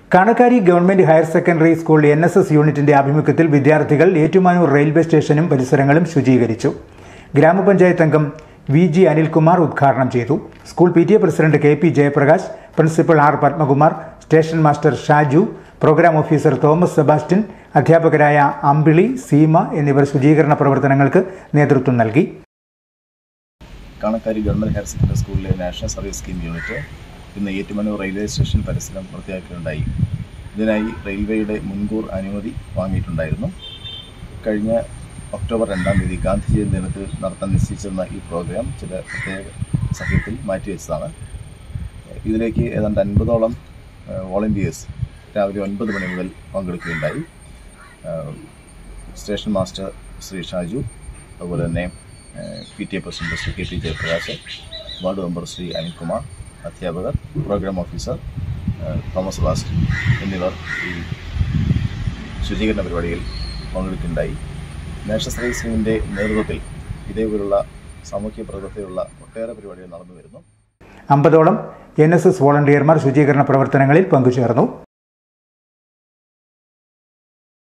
Kanakkari government higher secondary school N S S യൂണിറ്റിന്റെ ആഭിമുഖ്യത്തിൽ വിദ്യാർത്ഥികൾ ഏറ്റുമാനൂർ റെയിൽവേ സ്റ്റേഷനും പരിസരങ്ങളും ശുചീകരിച്ചു ഗ്രാമപഞ്ചായത്ത് അംഗം വി ജി അനിൽകുമാർ ഉദ്ഘാടനം ചെയ്തു school P T A president K P Jayaprakash principal R Padmakumar station master Shaju programme officer Thomas Sebastian അധ്യാപകരായ അമ്പിളി സീമ എന്നിവർ ശുചീകരണ പ്രവർത്തനങ്ങൾക്ക് നേതൃത്വം നൽകി കാണക്കാരി ഗവൺമെൻറ് ഹയർ സെക്കൻഡറി സ്കൂളിലെ നാഷണൽ സർവീസ് സ്കീം യൂണിറ്റ് ഇന്ന് ഏറ്റുമാനൂർ റെയിൽവേ സ്റ്റേഷൻ പരിസരം വൃത്തിയാക്കുകയുണ്ടായി ഇതിനായി റെയിൽവേയുടെ മുൻകൂർ അനുമതി വാങ്ങിയിട്ടുണ്ടായിരുന്നു കഴിഞ്ഞ ഒക്ടോബർ രണ്ടാം തീയതി ഗാന്ധി ജയന്തി ദിനത്തിൽ നടത്താൻ നിശ്ചയിച്ചിരുന്ന ഈ പ്രോഗ്രാം ചില പ്രത്യേക സാഹചര്യത്തിൽ മാറ്റിവെച്ചതാണ് ഇതിലേക്ക് ഏതാണ്ട് അൻപതോളം വോളണ്ടിയേഴ്സ് രാവിലെ ഒൻപത് മണി മുതൽ പങ്കെടുക്കുകയുണ്ടായി ഏഹ് സ്റ്റേഷൻ മാസ്റ്റർ ശ്രീ ഷാജു അതുപോലെ തന്നെ P T A president Shri K T Jayaprakash ward member Shri Anilkumar അധ്യാപകർ പ്രോഗ്രാം ഓഫീസർ ഏഹ് തോമസ് ബാസ്റ്റ് എന്നിവർ ഈ ശുചീകരണ പരിപാടിയിൽ പങ്കെടുക്കുകയുണ്ടായി നാഷണൽ സർവീസ് സ്കീമിൻ്റെ നേതൃത്വത്തിൽ ഇതേപോലുള്ള സാമൂഹ്യ പ്രവർത്തനത്തിലുള്ള ഒട്ടേറെ പരിപാടികൾ നടന്നു വരുന്നു അമ്പതോളം എൻ എസ് എസ് വോളണ്ടിയർമാർ ശുചീകരണ പ്രവർത്തനങ്ങളിൽ പങ്കുചേർന്നു